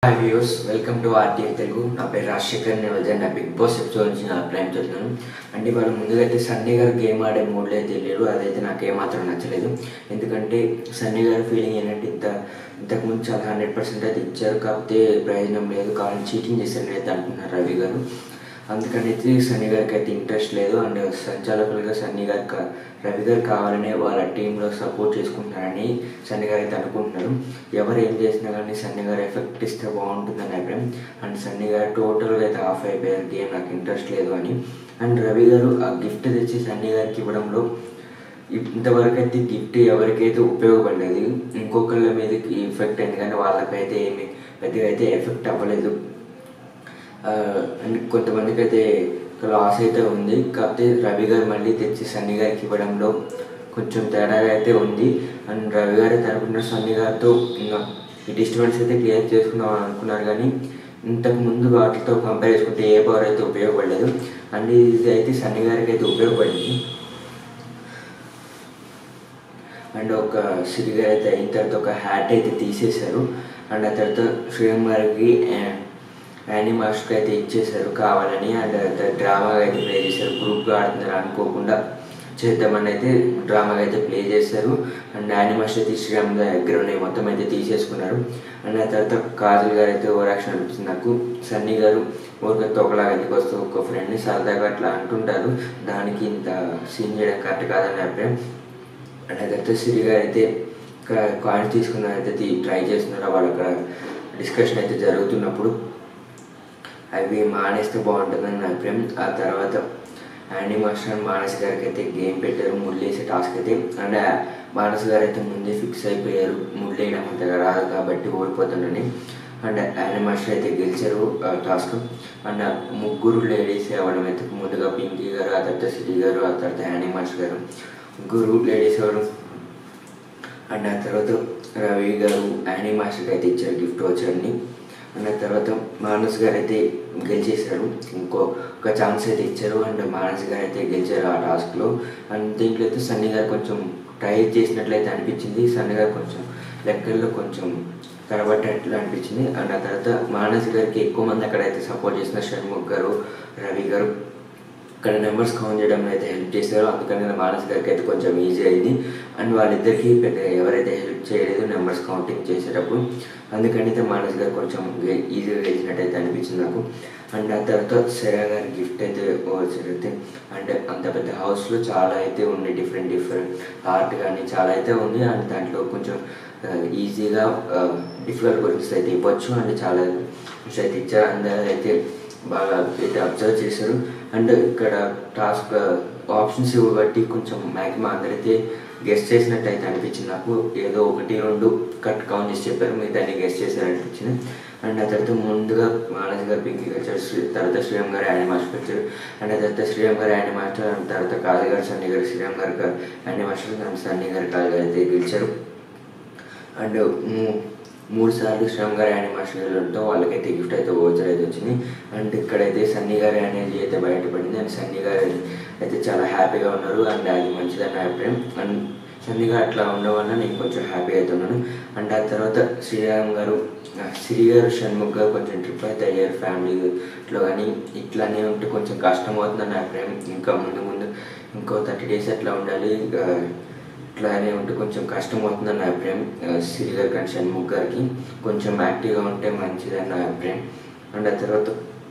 hi views welcome to RTI Telugu నా పేరు రాజశేఖర్ నేను ఉదయం నా బిగ్ బాస్ ఎపిసోడ్ నుంచి నా అభిప్రాయం చెప్తున్నాను అంటే వాళ్ళు ముందుగా అయితే సన్నీ గారు గేమ్ ఆడే మూడ్లో అయితే లేరు అదైతే నాకు ఏమాత్రం నచ్చలేదు ఎందుకంటే సన్నీ గారి ఫీలింగ్ ఏంటంటే ఇంత ఇంతకుముందు చాలా హండ్రెడ్ పర్సెంట్ అయితే ఇచ్చారు కాకపోతే ప్రయోజనం లేదు కావాలని చీటింగ్ చేశారని అయితే అంటున్నారు రవి గారు అందుకని అయితే సన్నీ గారికి అయితే ఇంట్రెస్ట్ లేదు అండ్ సంచాలకులుగా సన్నీ గారు కా- రవి గారు కావాలనే వాళ్ళ టీంలో సపోర్ట్ చేసుకుంటున్నారని సన్నీ గారు అయితే అనుకుంటున్నారు ఎవరు ఏం చేసినా కానీ సన్నీ గారు ఎఫెక్ట్ ఇస్తే బాగుంటుందని అభిప్రాయం అండ్ సన్నీ గారు టోటల్గా అయితే ఆఫ్ అయిపోయారు గేమ్ నాకు ఇంట్రెస్ట్ లేదు అని అండ్ రవి గారు ఆ గిఫ్ట్ తెచ్చి సన్నీ గారికి ఇవ్వడంలో ఇంతవరకు అయితే గిఫ్ట్ ఎవరికైతే ఉపయోగపడలేదు ఇంకొకళ్ళ మీదకి ఎఫెక్ట్ అయింది కానీ వాళ్ళకైతే ఏమి పెద్దగా అయితే ఎఫెక్ట్ అవ్వలేదు ఆ, అండ్ కొంతమందికి అయితే లాస్ అయితే ఉంది కాకపోతే రవి గారు మళ్ళీ తెచ్చి సన్నీ గారికి ఇవ్వడంలో కొంచెం తేడాగా అయితే ఉంది అండ్ రవి గారు తరపున సన్నీ గారితో ఇంకా ఈ డిస్టర్బెన్స్ అయితే క్లియర్ చేసుకుందాం అని అనుకున్నారు కానీ ఇంతకు ముందు వాటితో కంపేర్ చేసుకుంటే ఏ పవర్ అయితే ఉపయోగపడలేదు అండ్ ఇది అయితే సన్నీ గారికి అయితే ఉపయోగపడింది అండ్ ఒక సిరి గారు అయితే అయిన తర్వాత ఒక హ్యాట్ అయితే తీసేశారు అండ్ ఆ తర్వాత శ్రీరామ్ గారికి యానీ మాస్టర్కి అయితే ఇచ్చేశారు కావాలని అండ్ డ్రామాగా అయితే ప్లే చేశారు గ్రూప్గా ఆడుతున్నారు అనుకోకుండా చేద్దామని అయితే డ్రామాగా అయితే ప్లే చేశారు అండ్ యానీ మాస్టర్ అయితే శ్రీరామ్ గారి దగ్గర ఉన్నాయి మొత్తం అయితే తీసేసుకున్నారు అండ్ ఆ తర్వాత కాజల్ గారు అయితే ఓవర్ యాక్షన్ అనిపించింది నాకు సన్నీ గారు ఊరికే తొక్కలాగా ఎందుకు వస్తూ ఒక ఫ్రెండ్ని సరదాగా అట్లా అంటుంటారు దానికి ఇంత సీన్ చేయడం కరెక్ట్ కాదని అభిప్రాయం అండ్ అదైతే సిరి గారు అయితే కాయిన్స్ తీసుకున్న అయితే తీ- ట్రై చేస్తున్నారు వాళ్ళ డిస్కషన్ అయితే జరుగుతున్నప్పుడు అవి మానేస్తే బాగుంటుందని నా అభిప్రాయం ఆ తర్వాత యాండీ మాస్టర్ అండ్ మానస్ గారికి అయితే గేమ్ పెట్టారు ముళ్ళేసే టాస్క్ అయితే అండ్ మానస్ గారు అయితే ముందే ఫిక్స్ అయిపోయారు ముళ్ళేయడం అంతగా రాదు కాబట్టి ఓడిపోతుండని అండ్ యాండీ మాస్టర్ అయితే గెలిచారు టాస్క్ అండ్ ముగ్గురు లేడీస్ అవ్వడం అయితే ముందుగా పింకీ గారు ఆ తర్వాత సిరి గారు ఆ తర్వాత యాండీ మాస్టర్ గారు ముగ్గురు లేడీస్ అవ్వడం అండ్ ఆ తర్వాత రవి గారు యానీ మాస్టర్కి అయితే ఇచ్చారు గిఫ్ట్ వచ్చారని అండ్ ఆ తర్వాత మానస్ గారు అయితే గెలిచేశారు ఇంకో ఒక ఛాన్స్ అయితే ఇచ్చారు అండ్ మానస్ గారు అయితే గెలిచారు ఆ టాస్క్లో అండ్ దీంట్లో అయితే సన్నీ గారు కొంచెం ట్రై చేసినట్లయితే అనిపించింది సన్నీ గారు కొంచెం లెక్కల్లో కొంచెం కనబట్టేట్లు అనిపించింది అండ్ ఆ తర్వాత మానస్ గారికి ఎక్కువ మంది అక్కడైతే సపోర్ట్ చేసిన షణ్ముఖ్ గారు రవి గారు ఇక్కడ నెంబర్స్ కౌంట్ చేయడంలో అయితే హెల్ప్ చేశారో అందుకని మానస్ గారికి అయితే కొంచెం ఈజీ అయింది అండ్ వాళ్ళిద్దరికి పెద్ద ఎవరైతే హెల్ప్ చేయలేదు నెంబర్స్ కౌంటింగ్ చేసేటప్పుడు అందుకని అయితే మానస్ గారు కొంచెం గె- ఈజీగా గెలిచినట్టు అయితే అనిపించింది నాకు అండ్ ఆ తర్వాత శరా గారి గిఫ్ట్ అయితే వచ్చేటైతే అండ్ అంత పెద్ద హౌస్లో చాలా అయితే ఉంది డిఫరెంట్ డిఫరెంట్ ఆర్ట్ కానీ చాలా అయితే ఉంది అండ్ దాంట్లో కొంచెం ఈజీగా డిఫికల్ట్ క్వశ్చన్స్ అయితే ఇవ్వచ్చు అండ్ చాలా questions అయితే ఇచ్చారు అండ్ అయితే బాగా అయితే అబ్జర్వ్ చేశారు అండ్ ఇక్కడ టాస్క్ ఆప్షన్స్ బట్టి కొంచెం మ్యాక్సిమం అందరైతే గెస్ట్ చేసినట్టు అయితే అనిపించింది నాకు ఏదో ఒకటి రెండు కట్ కౌంట్ చేసి చెప్పారు మిగతా గెస్ట్ చేశారు అనిపించింది అండ్ ఆ తర్వాత ముందుగా మానస్ గారు పింకీ వచ్చారు శ్రీ తర్వాత శ్రీరామ్ గారు యానీ మాస్టర్ వచ్చారు అండ్ ఆ తర్వాత శ్రీరామ్ గారు యానీ మాస్టర్ అండ్ తర్వాత కాళీ గారు సన్నీ గారు శ్రీరామ్ గారు యానీ మాస్టర్ అండ్ సన్నీ గారు కాళీ గారు అయితే గెలిచారు అండ్ మూ- మూడు సార్లు శ్రమ్ గారు యానీ మాస్టర్ వెళ్ళడంతో వాళ్ళకైతే గిఫ్ట్ అయితే ఓచర్ అయితే వచ్చింది అండ్ ఇక్కడైతే సన్నీ గారు అనేది అయితే బయటపడింది అండ్ సన్నీ గారు అయితే చాలా హ్యాపీగా ఉన్నారు అండ్ అది మంచిదని నా అభిప్రాయం అండ్ సన్నీ గారు అట్లా ఉండడం వల్ల నేను కొంచెం హ్యాపీ అవుతున్నాను అండ్ ఆ తర్వాత శ్రీరామ్ గారు ఆ, శ్రీ గారు షణ్ముఖ్ గారు కొంచెం ట్రిప్ అయితే అయ్యారు ఫ్యామిలీలో కానీ ఇట్లానే ఉంటే కొంచెం కష్టం అవుతుందని నా అభిప్రాయం ఇంకా ముందు ముందు ఇంకో థర్టీ డేస్ అట్లా ఉండాలి ఇంకా ఇట్లానే ఉంటే కొంచెం కష్టం అవుతుందని నా అభిప్రాయం ఆ, సిరి గారి కానీ షణ్ముఖ్ గారికి కొంచెం యాక్టివ్గా ఉంటే మంచిదని నా అభిప్రాయం అండ్ ఆ తర్వాత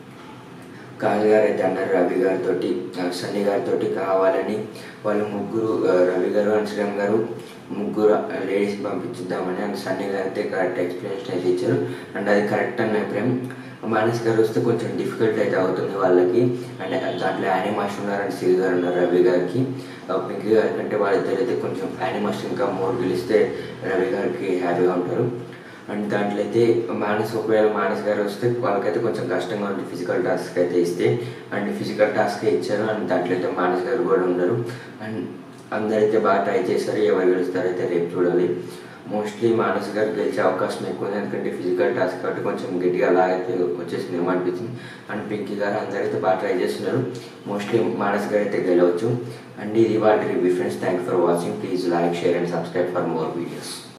కాజు గారు అయితే అన్నారు రవి గారితో సన్నీ గారితో కావాలని వాళ్ళు ముగ్గురు ఆ, రవి గారు అండ్ శ్రీరామ్ గారు ముగ్గురు లేడీస్ పంపించుద్దామని అండ్ సన్నీ గారు అయితే కరెక్ట్ ఎక్స్ప్లెనేషన్ అయితే ఇచ్చారు అండ్ అది కరెక్ట్ అని నా అభిప్రాయం మానస్ గారు వస్తే కొంచెం డిఫికల్ట్ అయితే అవుతుంది వాళ్ళకి అండ్ దాంట్లో యానీ మాస్టర్ ఉన్నారు అండ్ సిరి గారు ఉన్నారు రవి గారికి పింకీ గారి కంటే వాళ్ళిద్దరు అయితే కొంచెం యానీ మాస్టర్ ఇంకా మోర్ గెలిస్తే రవి గారికి హ్యాపీగా ఉంటారు అండ్ దాంట్లో అయితే మానస్ ఒకవేళ మానస్ గారు వస్తే వాళ్ళకైతే కొంచెం కష్టంగా ఉంది ఫిజికల్ టాస్క్ అయితే ఇస్తే అండ్ ఫిజికల్ టాస్క్ ఇచ్చారు అండ్ దాంట్లో అయితే మానస్ గారు కూడా ఉన్నారు అండ్ అందరైతే బాగా ట్రై చేశారు ఎవరు గెలుస్తారో అయితే రేపు చూడాలి మోస్ట్లీ మానస్ గారు గెలిచే అవకాశం ఎక్కువ ఉంది ఎందుకంటే ఫిజికల్ టాస్క్ కాబట్టి కొంచెం గట్టిగా అలాగైతే వచ్చేసింది ఏమో అనిపించింది అండ్ పింకీ గారు అందరైతే బాగా ట్రై చేస్తున్నారు మోస్ట్లీ మానస్ గారు అయితే గెలవచ్చు అండ్ ఇది వాటి review friends thank for watching please like share and subscribe for more videos